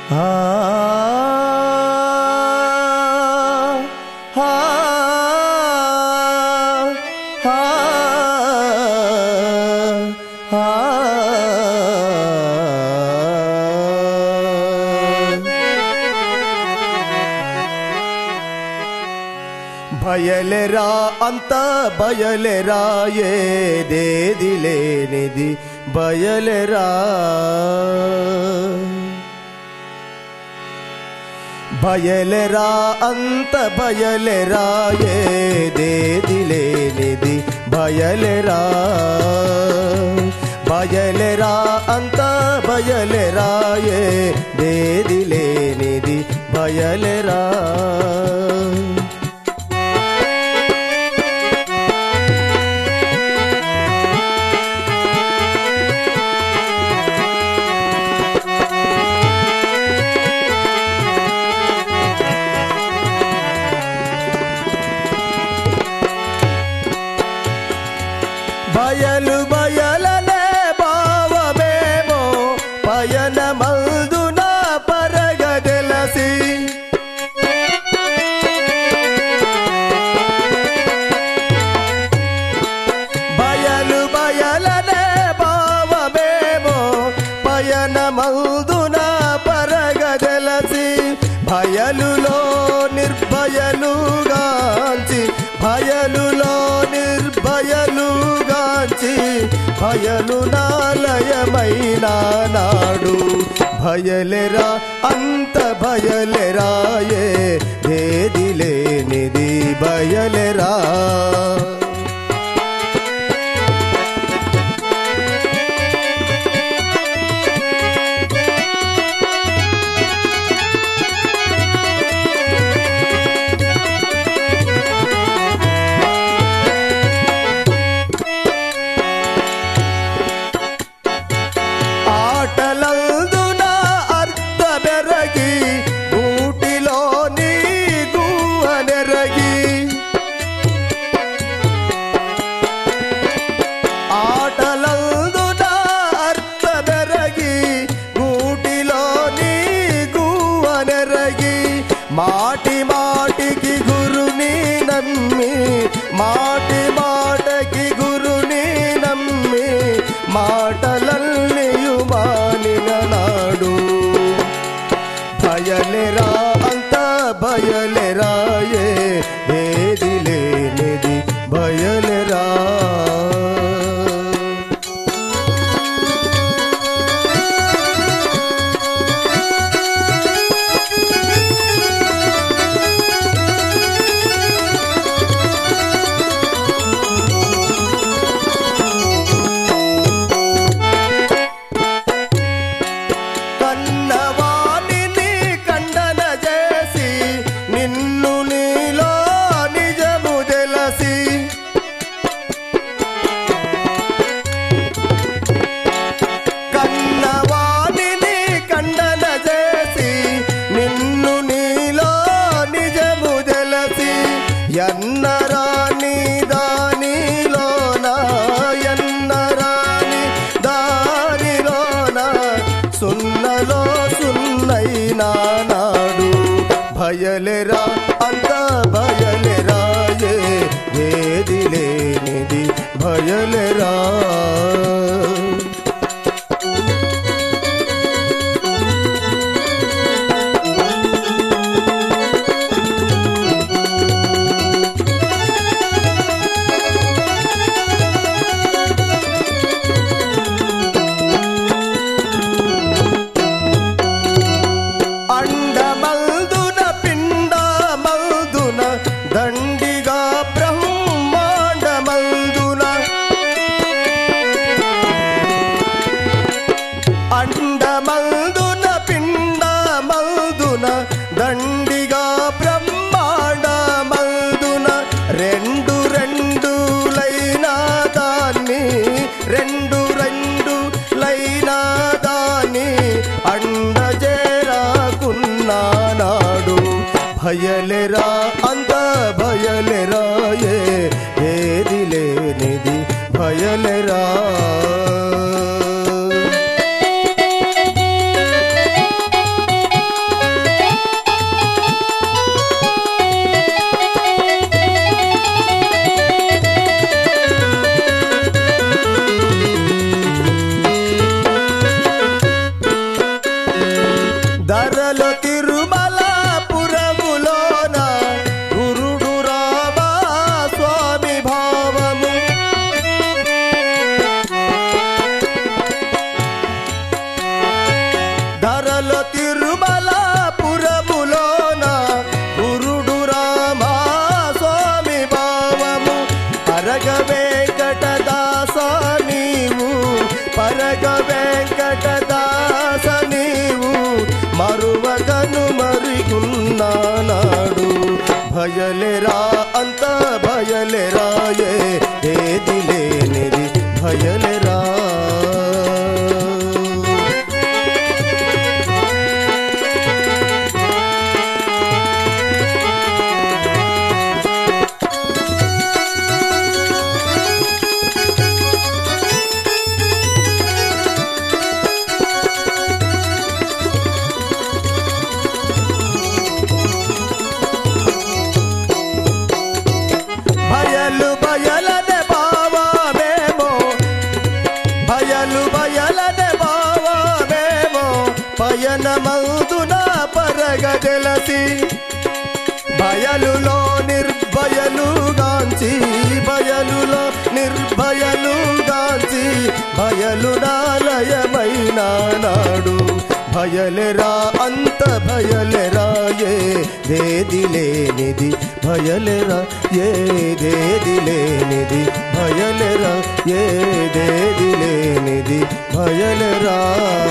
ఆ ఆ ఆ భయలెరా అంత భయలెరా ఏదేది లేనిది భయలెరా భయలెరా అంత భయలెరా ఏదేది లేనిది భయలెరా భయలెరా అంత భయలెరా ఏదేది లేనిది భయలెరా బయలు బయలనే భావమేమో పయన మల్దున పరగదెలసి బయలు బయలనే భావమేమో పయన మల్దున పరగదెలసి భయలులో నిర్భయలుగాంచి భయలులో నిర్భయలుగాంచి భయలు నాలయమైన నాడు భయలెరా అంత భయలెరాయే దేది లేనిది భయలెరా ఆటలందున అర్థ బెరగి ఊటిలో నీ గువ్వనెరగి ఆటలందున అర్థ బెరగి గూటిలో నీ గువ్వనెరగి మాటి మాటికి గురుని నమ్మి మాటి మాటకి గురుని నమ్మి మాటలన్నీయు మానిన నాడు భయలెరా అంత భయలెరాయే ఏది లేనిది భయలెరా కన్నవాణిని ఖండన చేసి నిన్ను నీలో నిజము తెలసి కన్నవాణిని ఖండన చేసి నిన్ను నీలో నిజము తెలసి ఎన్నరాని దానిలోన ఎన్నరాని దానిలోన సున్నలో సున్నైనా నాడు భయలెరా అంత భయలెరా ఏ ఏది లేనిది భయలెరా అండమల్దున పిండమల్దున దండిగా బ్రహ్మాండమల్దున అండమల్దున పిండమల్దున దండిగా బ్రహ్మాండమల్దున రెండు రెండు లైనా దాన్ని రెండు రెండు లైనా దాన్ని అండజేరాకున్నా నాడు భయలెరా అంత భయలెరా ఏ ఏది లేనిది భయలెరా ధరల తిరుమల పురములోన గురుడు రామా స్వామి భావము పరగ వెంకట దాస నీవు పరగ వెంకట దాస నీవు మరువగను మరిగున్నానాడు భయలేరా అంత భయలేరాయే ఏది లేనిది భయలేరా భయలు భయలనే భావమేమో భయలు భయలనే భావమేమో పయనమౌదున పరగ తెలసి భయలులో నిర్భయలుగాంచి భయలులో నిర్భయలుగాంచి భయలుడాలయమైన నాడు భయలెరా అంత భయలెరా ఏ దేది లేనిది భయలెరా ఏ దేది లేనిది భయలెరా ఏ దేది లేనిది భయలెరా